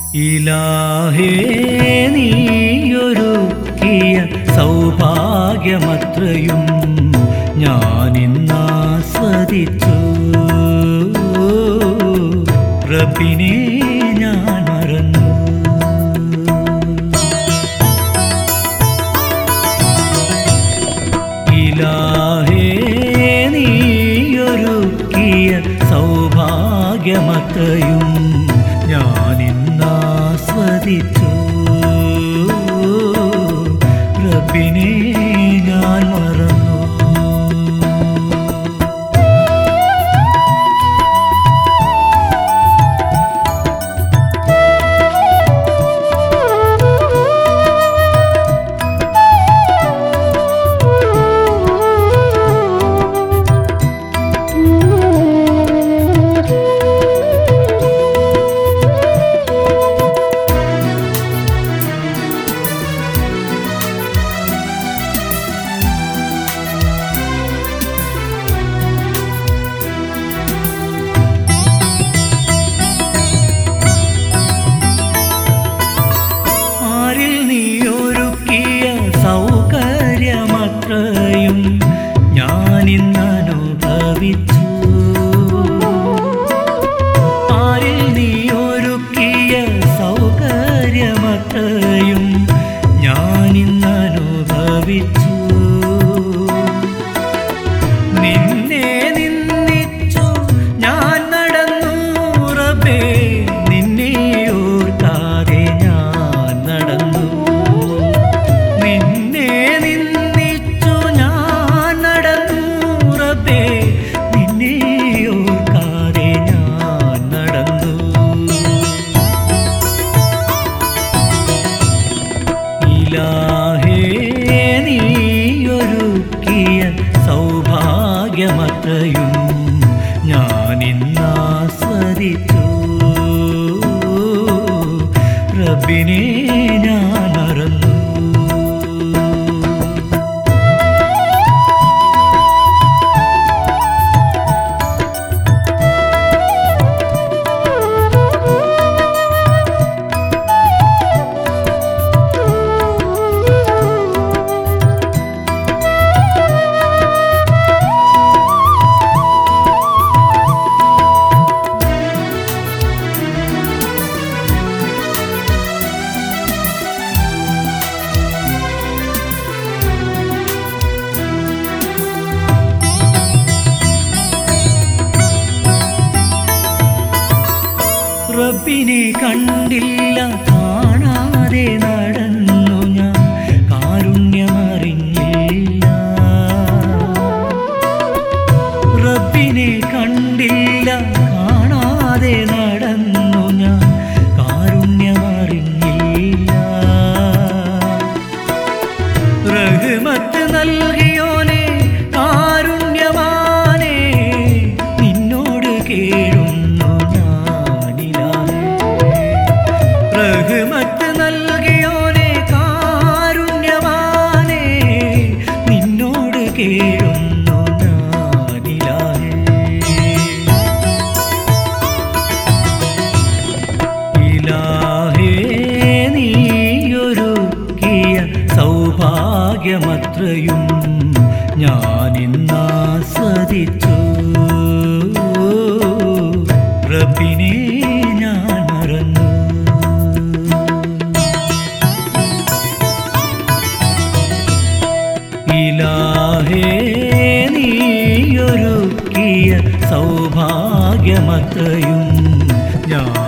ഇലാഹേ നീയൊരുക്കിയ സൗഭാഗ്യമത്രയും ഞാനിന്നാസ്വദിച്ചു റബ്ബിനെ ഞാൻ മറന്നു ഇലാഹേ നീയൊരുക്കിയ സൗഭാഗ്യമത്രയും ഞാനിന്നാസ്വദിച്ചു റബ്ബിനെ ഞാൻ മറന്നു ആരിൽ നീ ഒരുക്കിയ സൗകര്യമത്രയും ഞാനിന്നനുഭവിച്ചു ആരിൽ നീ ഒരുക്കിയ സൗകര്യമത്രയും ഞാനിന്നനുഭവിച്ചു നിന്നെ നിന്ദിച്ചു ഞാൻ നടന്നു റബ്ബേ നിന്നെ ഓർക്കാതെ ഞാൻ നടന്നു നിന്നെ നിന്ദിച്ചു ഞാൻ നടന്നു റബ്ബേ നിന്നെ ഓർക്കാതെ ഞാൻ നടന്നു ഇലാഹേ നീയൊരുക്കിയ സൗഭാഗ്യമത്രയും ഞാനിന്നാസ്വദിച്ചു റബ്ബിനെ ഞാൻ മറന്നു റബ്ബിനെ കണ്ടില്ല കാണാതെ നടന്നു ഞാൻ കാരുണ്യമറിഞ്ഞില്ല റബ്ബിനെ കണ്ടില്ല കാണാതെ നടന്നു ഞാൻ കാരുണ്യമറിഞ്ഞില്ല റഹ്മത്ത് നൽകിയോനെ കാരുണ്യമാനേ നിന്നോട് കേഴുന്നു ഞാനിലാഹേ റഹ്മത്ത് നൽകിയോനെ കാരുണ്യമാനേ നിന്നോട് കേഴുന്നു ഞാനിലാഹേ ഇലാഹേ നീയൊരുക്കിയ സൗഭാഗ്യമത്രയും ഞാനിന്നാസ്വദിച്ചു റബ്ബിനെ ഞാൻ മറന്നു ഇലാഹേ നീയൊരുക്കിയ സൗഭാഗ്യമത്രയും ഞാൻ